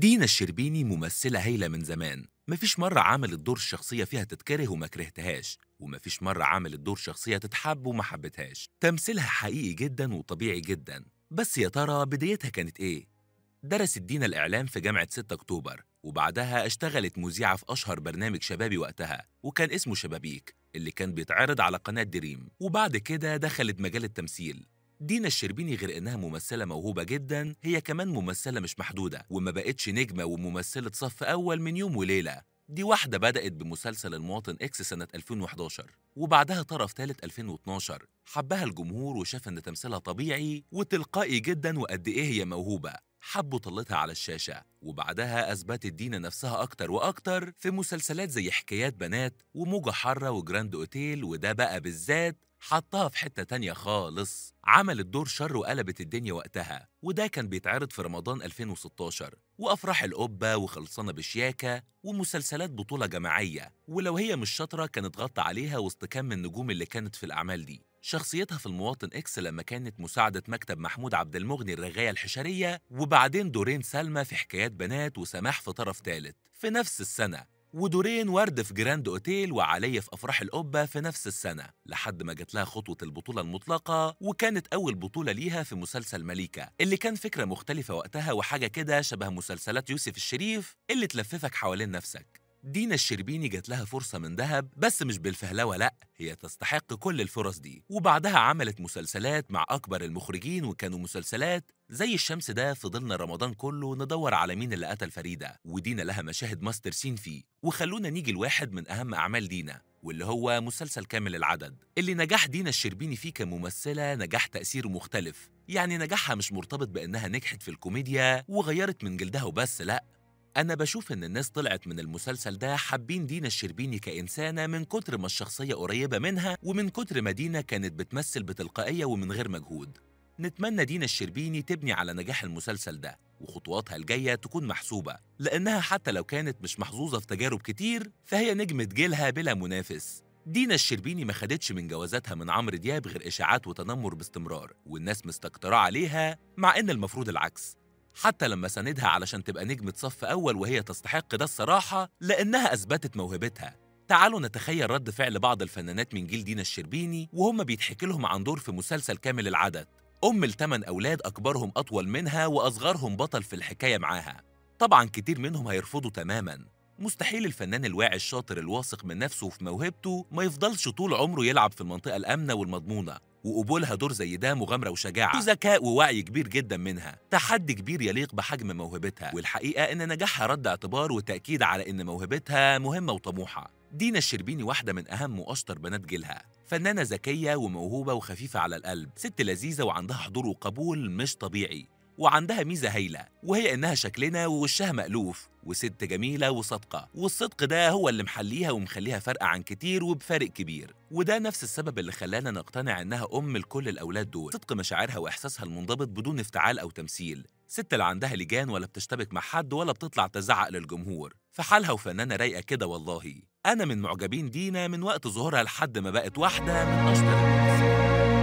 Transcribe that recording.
دينا الشربيني ممثلة هايلة من زمان مفيش مرة عملت دور الشخصية فيها تتكره وما كرهتهاش ومفيش مرة عملت دور شخصية تتحب وما حبتهاش تمثيلها حقيقي جدا وطبيعي جدا بس يا ترى بدايتها كانت ايه؟ درست دينا الإعلام في جامعة 6 أكتوبر وبعدها اشتغلت مذيعة في أشهر برنامج شبابي وقتها وكان اسمه شبابيك اللي كان بيتعرض على قناة دريم وبعد كده دخلت مجال التمثيل دينا الشربيني غير إنها ممثلة موهوبة جدا هي كمان ممثلة مش محدودة وما بقتش نجمة وممثلة صف أول من يوم وليلة دي واحدة بدأت بمسلسل المواطن إكس سنة 2011 وبعدها طرف ثالث 2012 حبها الجمهور وشاف إن تمثيلها طبيعي وتلقائي جدا وقد إيه هي موهوبة حبوا طلتها على الشاشة وبعدها أثبتت دينا نفسها أكتر وأكتر في مسلسلات زي حكايات بنات وموجة حارة وجراند أوتيل وده بقى بالذات حطها في حتة تانية خالص عملت دور شر وقلبت الدنيا وقتها وده كان بيتعرض في رمضان 2016 وأفراح القبة وخلصانة بشياكة ومسلسلات بطولة جماعية ولو هي مش شاطرة كانت غطى عليها وسط كم من النجوم اللي كانت في الأعمال دي شخصيتها في المواطن إكس لما كانت مساعدة مكتب محمود عبد المغني الرغاية الحشرية وبعدين دورين سلمى في حكايات بنات وسماح في طرف ثالث في نفس السنة ودورين ورد في جراند اوتيل وعلي في افراح القبه في نفس السنه لحد ما جات لها خطوه البطوله المطلقه وكانت اول بطوله ليها في مسلسل مليكه اللي كان فكره مختلفه وقتها وحاجه كده شبه مسلسلات يوسف الشريف اللي تلففك حوالين نفسك دينا الشربيني جات لها فرصة من دهب بس مش بالفهلوة لأ هي تستحق كل الفرص دي وبعدها عملت مسلسلات مع أكبر المخرجين وكانوا مسلسلات زي الشمس ده فضلنا رمضان كله ندور على مين اللي قتل فريدة ودينا لها مشاهد ماستر سين فيه وخلونا نيجي لواحد من أهم أعمال دينا واللي هو مسلسل كامل العدد اللي نجاح دينا الشربيني فيه كممثلة نجاح تأثيره مختلف يعني نجاحها مش مرتبط بأنها نجحت في الكوميديا وغيرت من جلدها وبس لأ أنا بشوف إن الناس طلعت من المسلسل ده حابين دينا الشربيني كإنسانة من كتر ما الشخصية قريبة منها ومن كتر ما دينا كانت بتمثل بتلقائية ومن غير مجهود نتمنى دينا الشربيني تبني على نجاح المسلسل ده وخطواتها الجاية تكون محسوبة لأنها حتى لو كانت مش محظوظة في تجارب كتير فهي نجمة جيلها بلا منافس دينا الشربيني ما خدتش من جوازاتها من عمرو دياب غير إشاعات وتنمر باستمرار والناس مستكترة عليها مع إن المفروض العكس حتى لما ساندها علشان تبقى نجمة صف أول وهي تستحق ده الصراحة لأنها أثبتت موهبتها تعالوا نتخيل رد فعل بعض الفنانات من جيل دينا الشربيني وهم بيتحكي لهم عن دور في مسلسل كامل العدد أم لثمان أولاد أكبرهم أطول منها وأصغرهم بطل في الحكاية معاها طبعا كتير منهم هيرفضوا تماما مستحيل الفنان الواعي الشاطر الواثق من نفسه وفي موهبته ما يفضلش طول عمره يلعب في المنطقة الآمنة والمضمونة وقبولها دور زي ده مغامرة وشجاعة وذكاء ووعي كبير جدا منها تحدي كبير يليق بحجم موهبتها والحقيقة إن نجاحها رد اعتبار وتأكيد على إن موهبتها مهمة وطموحة دينا الشربيني واحدة من أهم وأشطر بنات جيلها فنانة ذكية وموهوبة وخفيفة على القلب ست لذيذة وعندها حضور وقبول مش طبيعي وعندها ميزة هايلة وهي إنها شكلنا ووشها مألوف وست جميلة وصادقة والصدق ده هو اللي محليها ومخليها فارقة عن كتير وبفارق كبير وده نفس السبب اللي خلانا نقتنع إنها أم لكل الأولاد دول صدق مشاعرها وإحساسها المنضبط بدون افتعال أو تمثيل ست لا عندها لجان ولا بتشتبك مع حد ولا بتطلع تزعق للجمهور في حالها وفنانة رايقة كده والله أنا من معجبين دينا من وقت ظهورها لحد ما بقت واحدة من أشطر الممثلين